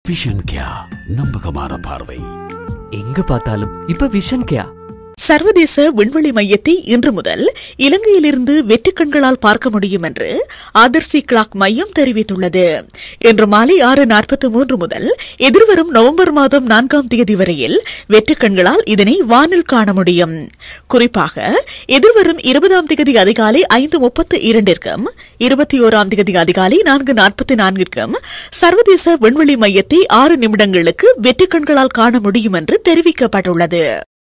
vision கியா நம்பகமான பார்வை எங்க பார்த்தாலும் இப்ப விஷன் கேயா சர்வதேச விண்வெளி மையத்தை இன்று முதல் இலங்கையிலிருந்து வெற்றுக்கண்களால் பார்க்க முடியும் என்று ஆதர்சி கிளாக் மையம் தெரிவித்துள்ளது இன்று மாலை ஆறு நாற்பத்தி மூன்று முதல் எதிர்வரும் நவம்பர் மாதம் நான்காம் தேதி வரையில் வெற்றுக்கண்களால் இதனை வானில் காண முடியும் குறிப்பாக எதிர்வரும் இருபதாம் தேதி அதிகாலை ஐந்து முப்பத்து இரண்டிற்கும் இருபத்தி ஓராம் தேதி அதிகாலை நான்கு நாற்பத்தி நான்கிற்கும் சர்வதேச விண்வெளி மையத்தை ஆறு நிமிடங்களுக்கு வெற்றுக்கண்களால் காண முடியும் என்று தெரிவிக்கப்பட்டுள்ளது